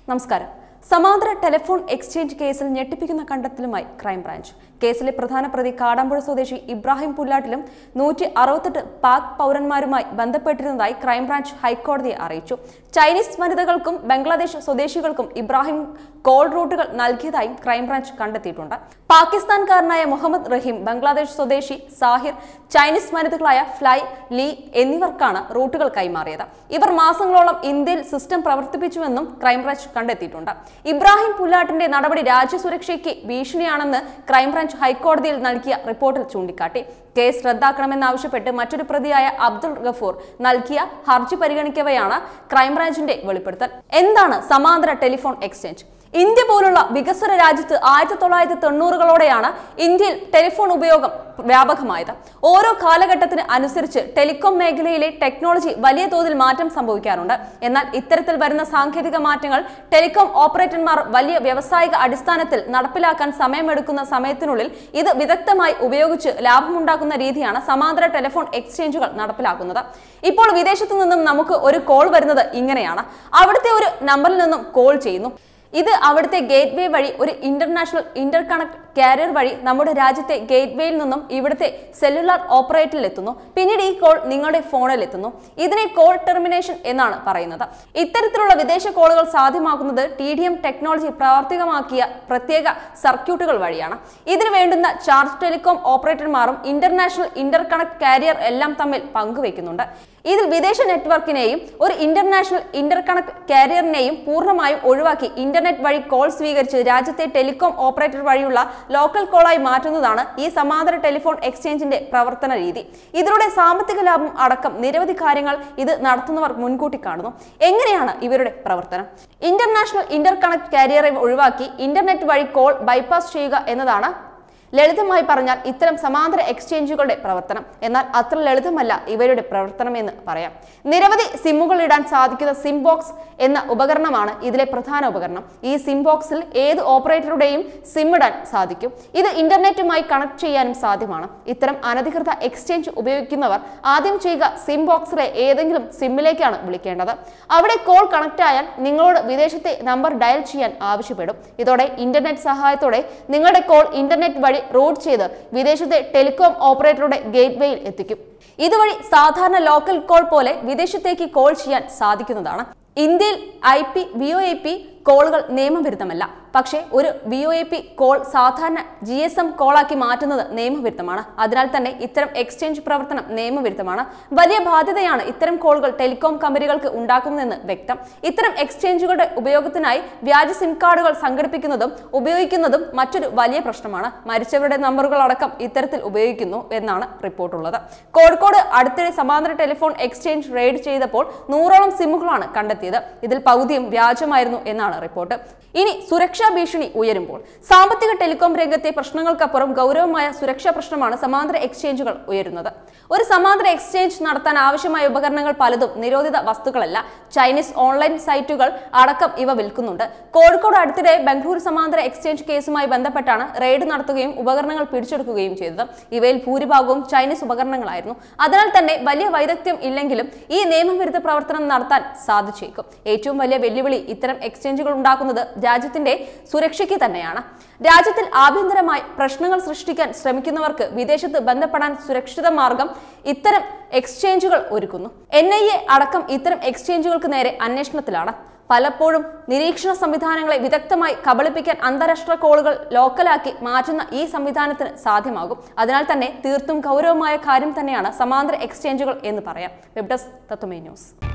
നമസ്കാരം സമാന്തര telephone exchange കേസിൽ ഞെട്ടിപ്പിക്കുന്ന കണ്ടെത്തലുമായി ക്രൈംബ്രാഞ്ച് കേസിലെ പ്രധാന പ്രതി കാടാമ്പുഴ സ്വദേശി ഇബ്രാഹിം പുല്ലാട്ടിലും നൂറ്റി അറുപത്തെട്ട് പാക് പൗരന്മാരുമായി ബന്ധപ്പെട്ടിരുന്നതായി ക്രൈംബ്രാഞ്ച് ഹൈക്കോടതിയെ അറിയിച്ചു ചൈനീസ് വനിതകൾക്കും ബംഗ്ലാദേശ് സ്വദേശികൾക്കും ഇബ്രാഹിം കോൾ റൂട്ടുകൾ നൽകിയതായും ക്രൈംബ്രാഞ്ച് കണ്ടെത്തിയിട്ടുണ്ട് പാകിസ്ഥാൻകാരനായ മുഹമ്മദ് റഹീം ബംഗ്ലാദേശ് സ്വദേശി സാഹിർ ചൈനീസ് വനിതകളായ ഫ്ലൈ ലീ എന്നിവർക്കാണ് റൂട്ടുകൾ കൈമാറിയത് ഇവർ മാസങ്ങളോളം ഇന്ത്യയിൽ സിസ്റ്റം പ്രവർത്തിപ്പിച്ചുവെന്നും ക്രൈംബ്രാഞ്ച് കണ്ടെത്തിയിട്ടുണ്ട് ഇബ്രാഹിം പുല്ലാട്ടിന്റെ നടപടി രാജ്യസുരക്ഷയ്ക്ക് ഭീഷണിയാണെന്ന് ക്രൈംബ്രാഞ്ച് ഹൈക്കോടതിയിൽ നൽകിയ റിപ്പോർട്ടിൽ ചൂണ്ടിക്കാട്ടി കേസ് റദ്ദാക്കണമെന്നാവശ്യപ്പെട്ട് മറ്റൊരു പ്രതിയായ അബ്ദുൾ ഗഫൂർ നൽകിയ ഹർജി പരിഗണിക്കവെയാണ് ക്രൈംബ്രാഞ്ചിന്റെ വെളിപ്പെടുത്തൽ എന്താണ് സമാന്തര ടെലിഫോൺ എക്സ്ചേഞ്ച് ഇന്ത്യ പോലുള്ള വികസ്വര രാജ്യത്ത് ആയിരത്തി തൊള്ളായിരത്തി തൊണ്ണൂറുകളോടെയാണ് ഇന്ത്യയിൽ ടെലിഫോൺ ഉപയോഗം വ്യാപകമായത് ഓരോ കാലഘട്ടത്തിന് അനുസരിച്ച് ടെലികോം മേഖലയിലെ ടെക്നോളജി വലിയ തോതിൽ മാറ്റം സംഭവിക്കാറുണ്ട് എന്നാൽ ഇത്തരത്തിൽ വരുന്ന സാങ്കേതിക മാറ്റങ്ങൾ ടെലികോം ഓപ്പറേറ്റർമാർ വലിയ വ്യാവസായിക അടിസ്ഥാനത്തിൽ നടപ്പിലാക്കാൻ സമയമെടുക്കുന്ന സമയത്തിനുള്ളിൽ ഇത് വിദഗ്ധമായി ഉപയോഗിച്ച് ലാഭമുണ്ടാക്കുന്ന രീതിയാണ് സമാന്തര ടെലിഫോൺ എക്സ്ചേഞ്ചുകൾ നടപ്പിലാക്കുന്നത് ഇപ്പോൾ വിദേശത്തു നിന്നും നമുക്ക് ഒരു കോൾ വരുന്നത് ഇങ്ങനെയാണ് അവിടുത്തെ ഒരു നമ്പറിൽ നിന്നും കോൾ ചെയ്യുന്നു ഇത് അവിടുത്തെ ഗേറ്റ് വേ വഴി ഒരു ഇന്റർനാഷണൽ ഇന്റർ കണക്ട് കാരിയർ വഴി നമ്മുടെ രാജ്യത്തെ ഗേറ്റ് വേയിൽ നിന്നും ഇവിടുത്തെ സെല്ലുലാർ ഓപ്പറേറ്ററിൽ എത്തുന്നു പിന്നീട് ഈ കോൾ നിങ്ങളുടെ ഫോണിൽ എത്തുന്നു ഇതിനെ കോൾ ടെർമിനേഷൻ എന്നാണ് പറയുന്നത് ഇത്തരത്തിലുള്ള വിദേശ കോളുകൾ സാധ്യമാക്കുന്നത് ടി ഡി എം ടെക്നോളജി പ്രാവർത്തികമാക്കിയ പ്രത്യേക സർക്യൂട്ടുകൾ വഴിയാണ് ഇതിന് വേണ്ടുന്ന ചാർജ് ടെലികോം ഓപ്പറേറ്റർമാരും ഇന്റർനാഷണൽ ഇന്റർ കണക്ട് കാരിയർ എല്ലാം തമ്മിൽ പങ്കുവയ്ക്കുന്നുണ്ട് ഇതിൽ വിദേശ നെറ്റ്വർക്കിനെയും ഒരു ഇന്റർനാഷണൽ ഇന്റർ കണക്ട് കാരിയറിനെയും പൂർണ്ണമായും ഒഴിവാക്കി ഇന്റർനെറ്റ് വഴി കോൾ സ്വീകരിച്ച് രാജ്യത്തെ ടെലികോം ഓപ്പറേറ്റർ വഴിയുള്ള ലോക്കൽ കോളായി മാറ്റുന്നതാണ് ഈ സമാന്തര ടെലിഫോൺ എക്സ്ചേഞ്ചിന്റെ പ്രവർത്തന രീതി ഇതിലൂടെ സാമ്പത്തിക ലാഭം അടക്കം നിരവധി കാര്യങ്ങൾ ഇത് നടത്തുന്നവർ മുൻകൂട്ടി കാണുന്നു എങ്ങനെയാണ് ഇവരുടെ പ്രവർത്തനം ഇന്റർനാഷണൽ ഇന്റർ കണക്ട് കാരിയറെ ഒഴിവാക്കി ഇന്റർനെറ്റ് വഴി കോൾ ബൈപ്പാസ് ചെയ്യുക എന്നതാണ് ലളിതമായി പറഞ്ഞാൽ ഇത്തരം സമാന്തര എക്സ്ചേഞ്ചുകളുടെ പ്രവർത്തനം എന്നാൽ അത്ര ലളിതമല്ല ഇവരുടെ പ്രവർത്തനം എന്ന് പറയാം നിരവധി സിമ്മുകൾ ഇടാൻ സാധിക്കുന്ന സിം ബോക്സ് എന്ന ഉപകരണമാണ് ഇതിലെ പ്രധാന ഉപകരണം ഈ സിം ബോക്സിൽ ഏത് ഓപ്പറേറ്ററുടെയും സിം ഇടാൻ സാധിക്കും ഇത് ഇന്റർനെറ്റുമായി കണക്ട് ചെയ്യാനും സാധ്യമാണ് ഇത്തരം അനധികൃത എക്സ്ചേഞ്ച് ഉപയോഗിക്കുന്നവർ ആദ്യം ചെയ്യുക സിം ബോക്സിലെ ഏതെങ്കിലും സിമ്മിലേക്കാണ് വിളിക്കേണ്ടത് അവിടെ കോൾ കണക്ട് ആയാൽ നിങ്ങളോട് വിദേശത്തെ നമ്പർ ഡയൽ ചെയ്യാൻ ആവശ്യപ്പെടും ഇതോടെ ഇന്റർനെറ്റ് സഹായത്തോടെ നിങ്ങളുടെ കോൾ ഇന്റർനെറ്റ് വഴി റൂട്ട് ചെയ്ത് വിദേശത്തെ ടെലികോം ഓപ്പറേറ്ററുടെ ഗേറ്റ് വേയിൽ എത്തിക്കും ഇതുവഴി സാധാരണ ലോക്കൽ കോൾ പോലെ വിദേശത്തേക്ക് കോൾ ചെയ്യാൻ സാധിക്കുന്നതാണ് ഇന്ത്യയിൽ I P V O I P കോളുകൾ നിയമവിരുദ്ധമല്ല പക്ഷേ ഒരു V O A P call സാധാരണ ജി എസ് എം കോളാക്കി മാറ്റുന്നത് നിയമവിരുദ്ധമാണ് അതിനാൽ തന്നെ ഇത്തരം എക്സ്ചേഞ്ച് പ്രവർത്തനം നിയമവിരുദ്ധമാണ് വലിയ ബാധ്യതയാണ് ഇത്തരം കോളുകൾ ടെലികോം കമ്പനികൾക്ക് ഉണ്ടാക്കുന്നതെന്ന് വ്യക്തം ഇത്തരം എക്സ്ചേഞ്ചുകളുടെ ഉപയോഗത്തിനായി വ്യാജ സിം കാർഡുകൾ സംഘടിപ്പിക്കുന്നതും ഉപയോഗിക്കുന്നതും മറ്റൊരു വലിയ പ്രശ്നമാണ് മരിച്ചവരുടെ നമ്പറുകൾ അടക്കം ഇത്തരത്തിൽ ഉപയോഗിക്കുന്നു എന്നാണ് റിപ്പോർട്ടുള്ളത് കോഴിക്കോട് അടുത്തിടെ സമാന്തര ടെലിഫോൺ എക്സ്ചേഞ്ച് റെയ്ഡ് ചെയ്തപ്പോൾ നൂറോളം സിമ്മുകളാണ് കണ്ടെത്തിയത് ഇതിൽ പകുതിയും വ്യാജമായിരുന്നു എന്നാണ് റിപ്പോർട്ട് ഇനി സുരക്ഷാ ഭീഷണി ഉയരുമ്പോൾ സാമ്പത്തിക ടെലികോം രംഗത്തെ പ്രശ്നങ്ങൾക്കപ്പുറം ഗൗരവമായ സുരക്ഷാ പ്രശ്നമാണ് സമാന്തര എക്സ്ചേഞ്ചുകൾ ഉയരുന്നത് ഒരു സമാന്തര എക്സ്ചേഞ്ച് നടത്താൻ ആവശ്യമായ ഉപകരണങ്ങൾ പലതും നിരോധിത വസ്തുക്കളല്ല ചൈനീസ് ഓൺലൈൻ സൈറ്റുകൾ അടക്കം ഇവ വിൽക്കുന്നുണ്ട് കോഴിക്കോട് അടുത്തിടെ ബംഗളൂരു സമാന്തര എക്സ്ചേഞ്ച് കേസുമായി ബന്ധപ്പെട്ടാണ് റെയ്ഡ് നടത്തുകയും ഉപകരണങ്ങൾ പിടിച്ചെടുക്കുകയും ചെയ്തത് ഇവയിൽ ഭൂരിഭാഗവും ചൈനീസ് ഉപകരണങ്ങളായിരുന്നു അതിനാൽ തന്നെ വലിയ വൈദഗ്ധ്യം ഇല്ലെങ്കിലും ഈ നിയമവിരുദ്ധ പ്രവർത്തനം നടത്താൻ സാധിച്ചേക്കും ഏറ്റവും വലിയ വെല്ലുവിളി ഇത്തരം എക്സ്ചേഞ്ചുകൾ ഉണ്ടാക്കുന്നത് രാജ്യത്തിന്റെ സുരക്ഷയ്ക്ക് തന്നെയാണ് രാജ്യത്തിൽ ആഭ്യന്തരമായി പ്രശ്നങ്ങൾ സൃഷ്ടിക്കാൻ ശ്രമിക്കുന്നവർക്ക് വിദേശത്ത് ബന്ധപ്പെടാൻ സുരക്ഷിത മാർഗം ഇത്തരം എക്സ്ചേഞ്ചുകൾ ഒരുക്കുന്നു എൻ ഐ എ അടക്കം ഇത്തരം എക്സ്ചേഞ്ചുകൾക്ക് നേരെ അന്വേഷണത്തിലാണ് പലപ്പോഴും നിരീക്ഷണ സംവിധാനങ്ങളെ വിദഗ്ധമായി കബളിപ്പിക്കാൻ അന്താരാഷ്ട്ര കോളുകൾ ലോക്കലാക്കി മാറ്റുന്ന ഈ സംവിധാനത്തിന് സാധ്യമാകും അതിനാൽ തന്നെ തീർത്തും ഗൗരവമായ കാര്യം തന്നെയാണ് സമാന്തര എക്സ്ചേഞ്ചുകൾ എന്ന് പറയാം വെബ് ഡെസ്ക് തത്വമേ ന്യൂസ്